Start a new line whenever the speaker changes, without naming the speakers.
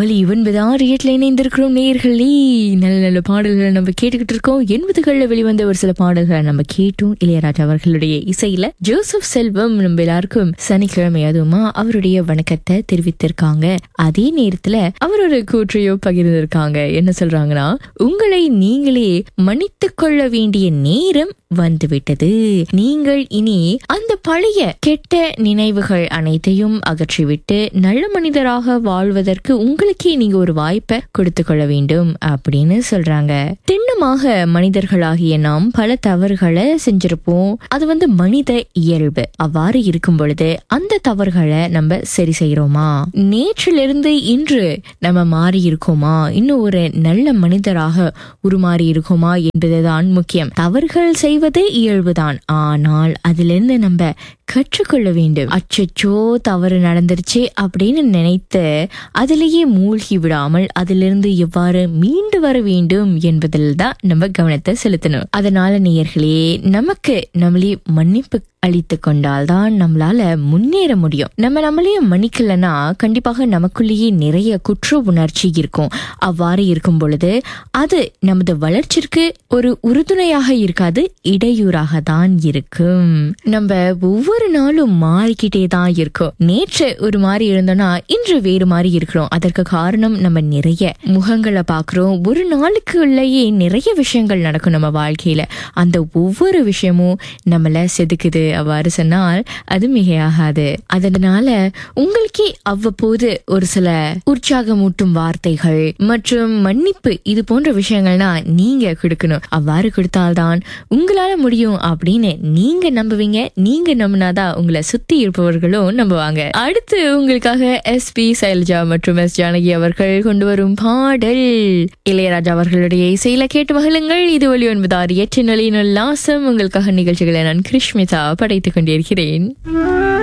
ஒலி ஒன்பது ஆறு எட்டுல இணைந்திருக்கிறோம் நேர்களே நல்ல நல்ல பாடல்களை நம்ம கேட்டுக்கிட்டு இருக்கோம் எண்பதுகள்ல வெளிவந்த ஒரு சில பாடல்களை நம்ம கேட்டோம் இளையராஜா அவர்களுடைய இசையில ஜோசப் செல்வம் நம்ம எல்லாருக்கும் சனிக்கிழமை அதுவுமா அவருடைய வணக்கத்தை தெரிவித்திருக்காங்க அதே நேரத்துல அவர் ஒரு கூற்றையோ பகிர்ந்திருக்காங்க என்ன சொல்றாங்கன்னா உங்களை நீங்களே மன்னித்துக் கொள்ள வேண்டிய நேரம் வந்துவிட்டது நீங்கள் இனி அந்த பழைய கெட்ட நினைவுகள் அனைத்தையும் அகற்றிவிட்டு நல்ல மனிதராக வாழ்வதற்கு உங்களுக்கே நீங்க ஒரு வாய்ப்பை கொடுத்து கொள்ள வேண்டும் அப்படின்னு சொல்றாங்க திண்ணமாக மனிதர்களாகிய நாம் பல தவறுகளை செஞ்சிருப்போம் அது வந்து மனித இயல்பு அவ்வாறு இருக்கும் பொழுது அந்த தவறுகளை நம்ம சரி செய்யறோமா நேற்றிலிருந்து இன்று நம்ம மாறி இருக்கோமா இன்னும் ஒரு நல்ல மனிதராக உருமாறி இருக்கோமா என்பதுதான் முக்கியம் தவறுகள் செய்வது இயல்புதான் ஆனால் அதிலிருந்து நம்ம கற்றுக்கொள்ள வேண்டும் அச்சச்சோ தவறு நடந்துருச்சு அப்படின்னு நினைத்து அதிலேயே மூழ்கி விடாமல் அதிலிருந்து எவ்வாறு மீண்டு வர வேண்டும் என்பதில் தான் நம்ம கவனத்தை செலுத்தணும் அதனால நேயர்களே நமக்கு நம்மளே மன்னிப்பு அளித்து கொண்டால்தான் நம்மளால முன்னேற முடியும் நம்ம நம்மளையே மன்னிக்கலன்னா கண்டிப்பாக நமக்குள்ளேயே நிறைய குற்ற உணர்ச்சி இருக்கும் அவ்வாறு இருக்கும் பொழுது அது நமது வளர்ச்சிக்கு ஒரு உறுதுணையாக இருக்காது இடையூறாக தான் இருக்கும் நம்ம ஒவ்வொரு நாளும் மாறிக்கிட்டே தான் இருக்கோம் நேற்று ஒரு மாதிரி இருந்தோம்னா இன்று வேறு மாதிரி இருக்கிறோம் அதற்கு காரணம் நம்ம நிறைய முகங்களை பாக்குறோம் ஒரு நாளுக்குள்ளேயே நிறைய விஷயங்கள் நடக்கும் நம்ம வாழ்க்கையில அந்த ஒவ்வொரு விஷயமும் நம்மள செதுக்குது அவ்வாறு சொன்னால் அது மிகையாகாது அதனால உங்களுக்கே அவ்வப்போது ஒரு சில உற்சாகமூட்டும் வார்த்தைகள் மற்றும் மன்னிப்பு இது போன்ற விஷயங்கள்னா நீங்க கொடுக்கணும் அவ்வாறு கொடுத்தால்தான் உங்களால முடியும் அப்படின்னு நீங்க நம்புவீங்க நீங்க நம்பினாதான் உங்களை சுத்தி இருப்பவர்களும் நம்புவாங்க அடுத்து உங்களுக்காக எஸ் பி சைலஜா மற்றும் எஸ் ஜானகி அவர்கள் கொண்டு வரும் பாடல் இளையராஜா அவர்களுடைய இசையில கேட்டு மகிழுங்கள் இது ஒளி ஒன்பதாறு எட்டு நிலையின் லாசம் உங்களுக்காக நிகழ்ச்சிகளை நான் கிருஷ்மிதா படைத்துக் கொண்டிருக்கிறேன்